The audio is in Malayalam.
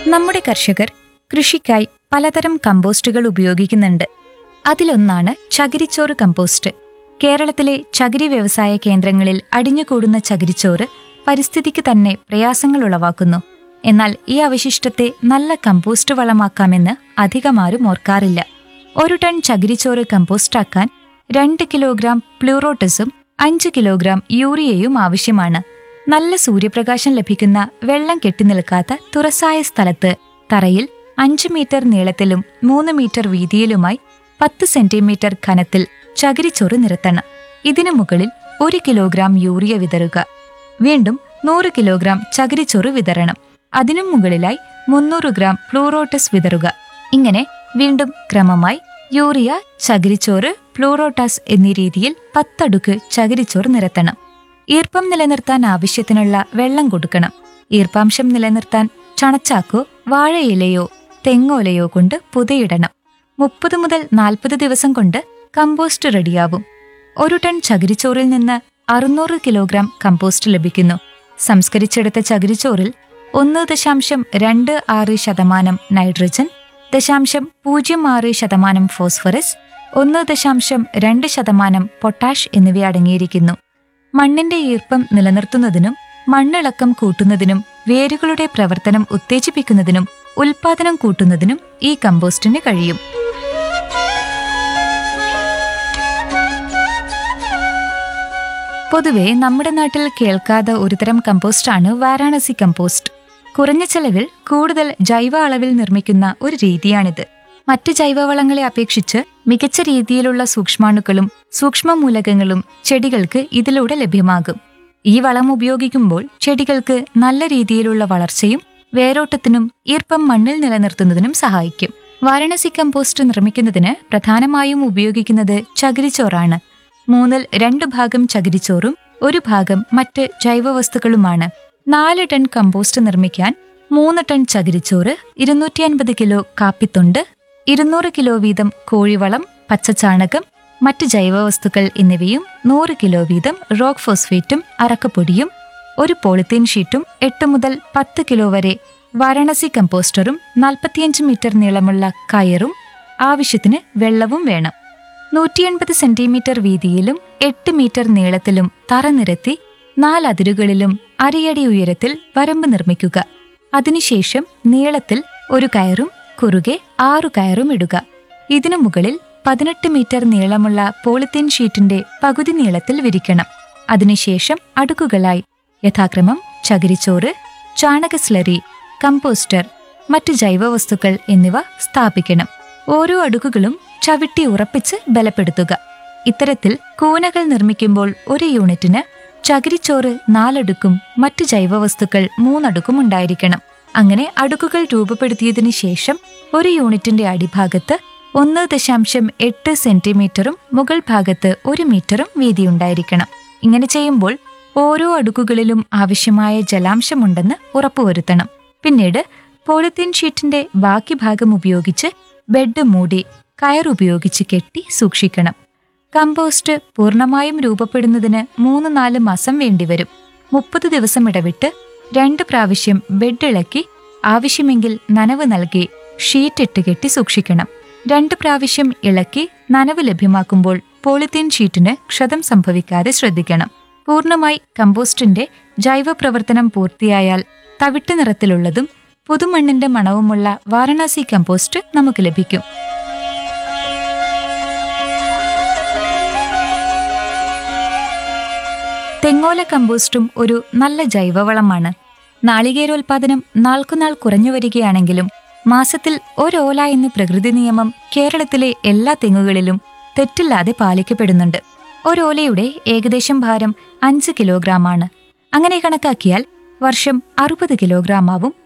നമ്മുടെ കർഷകർ കൃഷിക്കായി പലതരം കമ്പോസ്റ്റുകൾ ഉപയോഗിക്കുന്നുണ്ട് അതിലൊന്നാണ് ചകിരിച്ചോറ് കമ്പോസ്റ്റ് കേരളത്തിലെ ചകിരി വ്യവസായ കേന്ദ്രങ്ങളിൽ അടിഞ്ഞുകൂടുന്ന ചകിരിച്ചോറ് പരിസ്ഥിതിക്ക് തന്നെ പ്രയാസങ്ങൾ ഉളവാക്കുന്നു എന്നാൽ ഈ അവശിഷ്ടത്തെ നല്ല കമ്പോസ്റ്റ് വളമാക്കാമെന്ന് അധികമാരും ഓർക്കാറില്ല ഒരു ടൺ ചകിരിച്ചോറ് കമ്പോസ്റ്റാക്കാൻ രണ്ട് കിലോഗ്രാം പ്ലൂറോട്ടസും അഞ്ച് കിലോഗ്രാം യൂറിയയും ആവശ്യമാണ് നല്ല സൂര്യപ്രകാശം ലഭിക്കുന്ന വെള്ളം കെട്ടിനിൽക്കാത്ത തുറസായ സ്ഥലത്ത് തറയിൽ അഞ്ച് മീറ്റർ നീളത്തിലും മൂന്ന് മീറ്റർ വീതിയിലുമായി പത്ത് സെന്റിമീറ്റർ ഘനത്തിൽ ചകിരിച്ചോറ് നിരത്തണം ഇതിനു മുകളിൽ ഒരു കിലോഗ്രാം യൂറിയ വിതറുക വീണ്ടും നൂറ് കിലോഗ്രാം ചകിരിച്ചോറ് വിതരണം അതിനും മുകളിലായി മുന്നൂറ് ഗ്രാം പ്ലൂറോട്ടസ് വിതറുക ഇങ്ങനെ വീണ്ടും ക്രമമായി യൂറിയ ചകിരിച്ചോറ് പ്ലൂറോട്ടാസ് എന്നീ രീതിയിൽ പത്തടുക്ക് ചകിരിച്ചോറ് നിരത്തണം ഈർപ്പം നിലനിർത്താൻ ആവശ്യത്തിനുള്ള വെള്ളം കൊടുക്കണം ഈർപ്പാംശം നിലനിർത്താൻ ചണച്ചാക്കോ വാഴയിലയോ തെങ്ങോലയോ കൊണ്ട് പുതയിടണം മുപ്പത് മുതൽ നാൽപ്പത് ദിവസം കൊണ്ട് കമ്പോസ്റ്റ് റെഡിയാവും ഒരു ടൺ ചകിരിച്ചോറിൽ നിന്ന് അറുന്നൂറ് കിലോഗ്രാം കമ്പോസ്റ്റ് ലഭിക്കുന്നു സംസ്കരിച്ചെടുത്ത ചകിരിച്ചോറിൽ ഒന്ന് ദശാംശം രണ്ട് ആറ് ശതമാനം നൈട്രജൻ ദശാംശം പൂജ്യം ആറ് ശതമാനം ഫോസ്ഫറസ് ഒന്ന് ദശാംശം രണ്ട് ശതമാനം പൊട്ടാഷ് എന്നിവ അടങ്ങിയിരിക്കുന്നു മണ്ണിന്റെ ഈർപ്പം നിലനിർത്തുന്നതിനും മണ്ണിളക്കം കൂട്ടുന്നതിനും വേരുകളുടെ പ്രവർത്തനം ഉത്തേജിപ്പിക്കുന്നതിനും ഉൽപാദനം കൂട്ടുന്നതിനും ഈ കമ്പോസ്റ്റിന് കഴിയും പൊതുവെ നമ്മുടെ നാട്ടിൽ കേൾക്കാത്ത ഒരുതരം കമ്പോസ്റ്റാണ് വാരാണസി കമ്പോസ്റ്റ് കുറഞ്ഞ ചെലവിൽ കൂടുതൽ ജൈവ അളവിൽ നിർമ്മിക്കുന്ന ഒരു രീതിയാണിത് മറ്റ് ജൈവവളങ്ങളെ അപേക്ഷിച്ച് മികച്ച രീതിയിലുള്ള സൂക്ഷ്മാണുക്കളും സൂക്ഷ്മമൂലകങ്ങളും ചെടികൾക്ക് ഇതിലൂടെ ലഭ്യമാകും ഈ വളം ഉപയോഗിക്കുമ്പോൾ ചെടികൾക്ക് നല്ല രീതിയിലുള്ള വളർച്ചയും വേരോട്ടത്തിനും ഈർപ്പം മണ്ണിൽ നിലനിർത്തുന്നതിനും സഹായിക്കും വാരണസി കമ്പോസ്റ്റ് നിർമ്മിക്കുന്നതിന് പ്രധാനമായും ഉപയോഗിക്കുന്നത് ചകിരിച്ചോറാണ് മൂന്നിൽ രണ്ട് ഭാഗം ചകിരിച്ചോറും ഒരു ഭാഗം മറ്റ് ജൈവവസ്തുക്കളുമാണ് നാല് ടൺ കമ്പോസ്റ്റ് നിർമ്മിക്കാൻ മൂന്ന് ടൺ ചകിരിച്ചോറ് ഇരുന്നൂറ്റി അൻപത് കിലോ കാപ്പിത്തൊണ്ട് ഇരുന്നൂറ് കിലോ വീതം കോഴിവളം പച്ചച്ചാണകം മറ്റ് ജൈവവസ്തുക്കൾ എന്നിവയും നൂറ് കിലോ വീതം റോക്ക് ഫോസ്ഫേറ്റും അറക്കപ്പൊടിയും ഒരു പോളിത്തീൻ ഷീറ്റും എട്ട് മുതൽ പത്ത് കിലോ വരെ വാരണസി കമ്പോസ്റ്ററും നാൽപ്പത്തിയഞ്ച് മീറ്റർ നീളമുള്ള കയറും ആവശ്യത്തിന് വെള്ളവും വേണം നൂറ്റി എൺപത് സെന്റിമീറ്റർ വീതിയിലും എട്ട് മീറ്റർ നീളത്തിലും തറ നിരത്തി നാലതിരുകളിലും അരയടി ഉയരത്തിൽ വരമ്പ് നിർമ്മിക്കുക അതിനുശേഷം നീളത്തിൽ ഒരു കയറും കുറുകെ ആറു കയറും ഇടുക ഇതിനു മുകളിൽ പതിനെട്ട് മീറ്റർ നീളമുള്ള പോളിത്തീൻ ഷീറ്റിന്റെ പകുതി നീളത്തിൽ വിരിക്കണം അതിനുശേഷം അടുക്കുകളായി യഥാക്രമം ചകിരിച്ചോറ് ചാണക സ്ലറി കമ്പോസ്റ്റർ മറ്റു ജൈവവസ്തുക്കൾ എന്നിവ സ്ഥാപിക്കണം ഓരോ അടുക്കുകളും ചവിട്ടി ഉറപ്പിച്ച് ബലപ്പെടുത്തുക ഇത്തരത്തിൽ കൂനകൾ നിർമ്മിക്കുമ്പോൾ ഒരു യൂണിറ്റിന് ചകിരിച്ചോറ് നാലടുക്കും മറ്റു ജൈവവസ്തുക്കൾ മൂന്നടുക്കും ഉണ്ടായിരിക്കണം അങ്ങനെ അടുക്കുകൾ രൂപപ്പെടുത്തിയതിനു ശേഷം ഒരു യൂണിറ്റിന്റെ അടിഭാഗത്ത് ഒന്ന് ദശാംശം എട്ട് സെന്റിമീറ്ററും മുകൾ ഭാഗത്ത് ഒരു മീറ്ററും വീതിയുണ്ടായിരിക്കണം ഇങ്ങനെ ചെയ്യുമ്പോൾ ഓരോ അടുക്കുകളിലും ആവശ്യമായ ജലാംശമുണ്ടെന്ന് ഉറപ്പുവരുത്തണം പിന്നീട് പോളിത്തീൻ ഷീറ്റിന്റെ ബാക്കി ഭാഗം ഉപയോഗിച്ച് ബെഡ് മൂടി കയറുപയോഗിച്ച് കെട്ടി സൂക്ഷിക്കണം കമ്പോസ്റ്റ് പൂർണ്ണമായും രൂപപ്പെടുന്നതിന് മൂന്ന് നാല് മാസം വേണ്ടിവരും മുപ്പത് ദിവസം ഇടവിട്ട് രണ്ട് പ്രാവശ്യം ബെഡ് ഇളക്കി ആവശ്യമെങ്കിൽ നനവ് നൽകി ഷീറ്റ് ഇട്ട് കെട്ടി സൂക്ഷിക്കണം രണ്ട് പ്രാവശ്യം ഇളക്കി നനവ് ലഭ്യമാക്കുമ്പോൾ പോളിത്തീൻ ഷീറ്റിന് ക്ഷതം സംഭവിക്കാതെ ശ്രദ്ധിക്കണം പൂർണ്ണമായി കമ്പോസ്റ്റിന്റെ ജൈവ പ്രവർത്തനം പൂർത്തിയായാൽ തവിട്ട് നിറത്തിലുള്ളതും പുതുമണ്ണിന്റെ മണവുമുള്ള വാരണാസി കമ്പോസ്റ്റ് നമുക്ക് ലഭിക്കും തെങ്ങോല കമ്പോസ്റ്റും ഒരു നല്ല ജൈവവളമാണ് നാളികേരോൽപാദനം നാൾക്കുനാൾ കുറഞ്ഞു വരികയാണെങ്കിലും മാസത്തിൽ ഒരോല എന്ന പ്രകൃതി നിയമം കേരളത്തിലെ എല്ലാ തെങ്ങുകളിലും തെറ്റില്ലാതെ പാലിക്കപ്പെടുന്നുണ്ട് ഒരോലയുടെ ഏകദേശം ഭാരം അഞ്ച് കിലോഗ്രാമാണ് അങ്ങനെ കണക്കാക്കിയാൽ വർഷം അറുപത് കിലോഗ്രാം ആവും